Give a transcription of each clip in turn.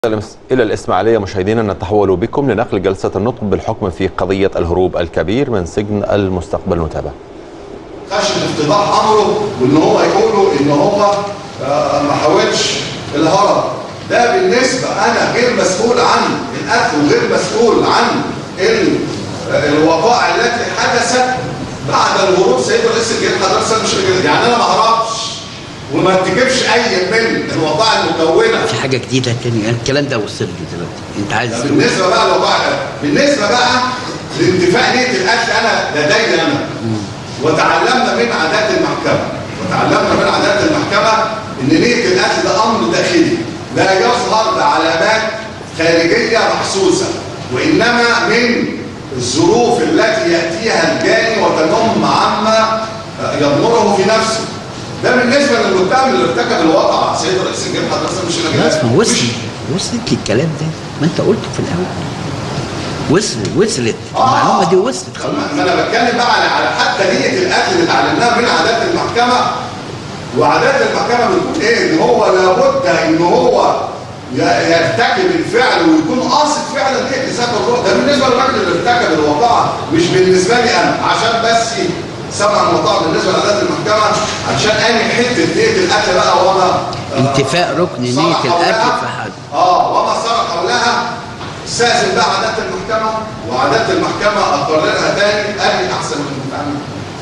إلى الإسماعيلية مشاهدينا نتحول بكم لنقل جلسة النطق بالحكم في قضية الهروب الكبير من سجن المستقبل نتابع خشن افتضاح امره وان هو يقولوا ان هو آه، ما حاولش الهرب ده بالنسبه انا غير مسؤول عن القتل وغير مسؤول عن ال- آه، الوقائع التي حدثت بعد الهروب سيد رئيس الجيش حضرتك سيد مش رجل. يعني انا ما هربش وما ارتكبش اي من الوقائع المكونه في حاجه جديده تاني الكلام ده وصل لي دلوقتي انت عايز تقول بالنسبه بقى للوقائع بالنسبه بقى لانتفاء نيه القتل انا لدي انا وتعلمنا من عادات المحكمه وتعلمنا من عادات المحكمه ان نيه القتل ده امر داخلي لا يظهر بعلامات خارجيه محسوسه وانما من الظروف التي ياتيها الجاني وتنم عما يضمره في نفسه ده بالنسبه للمتهم اللي ارتكب الواقع سيد رئيس الجيش حضرتك مش خلاص ما وصل وصلت لي الكلام ده ما انت قلته في الاول وصل وصلت المعلومه دي وصلت خلاص ما انا بتكلم بقى على على حتى نيه القتل اللي اتعلمناها من عادات المحكمه وعادات المحكمه بتقول ايه ان هو لابد ان هو ي- يرتكب الفعل ويكون قاصد فعلا ايه لسبب الروح ده بالنسبه للراجل اللي ارتكب الواقعه مش بالنسبه لي انا عشان بس سمع الموضوع بالنسبه لعادات المحكمه عشان انهي حته نيه القتل بقى وما آه، انتفاء ركن نية صار القتل حولها- في حد. اه وما صار حولها استاذن بقى عادات المحكمه وعادات المحكمه اقررها تاني انهي احسن من المتعامل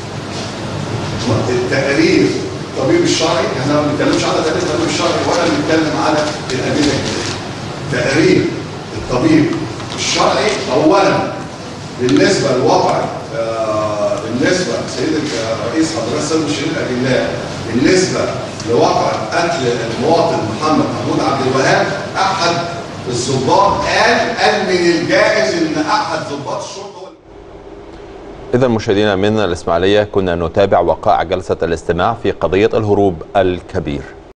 التقارير الطبيب الشرعي احنا ما بنتكلمش على تقارير الطبيب الشرعي ولا بنتكلم على الادله الجديده تقارير الطبيب الشرعي اولا بالنسبه لوضع آه، بالنسبه سيد الرئيس حضرتك سيد المشيرين الاجلاء بالنسبه لواقع قتل المواطن محمد محمود عبد الوهاب احد الضباط قال قال من الجائز ان احد ضباط الشرطه هو اللي إذا مشاهدينا من الإسماعيلية كنا نتابع وقائع جلسة الاستماع في قضية الهروب الكبير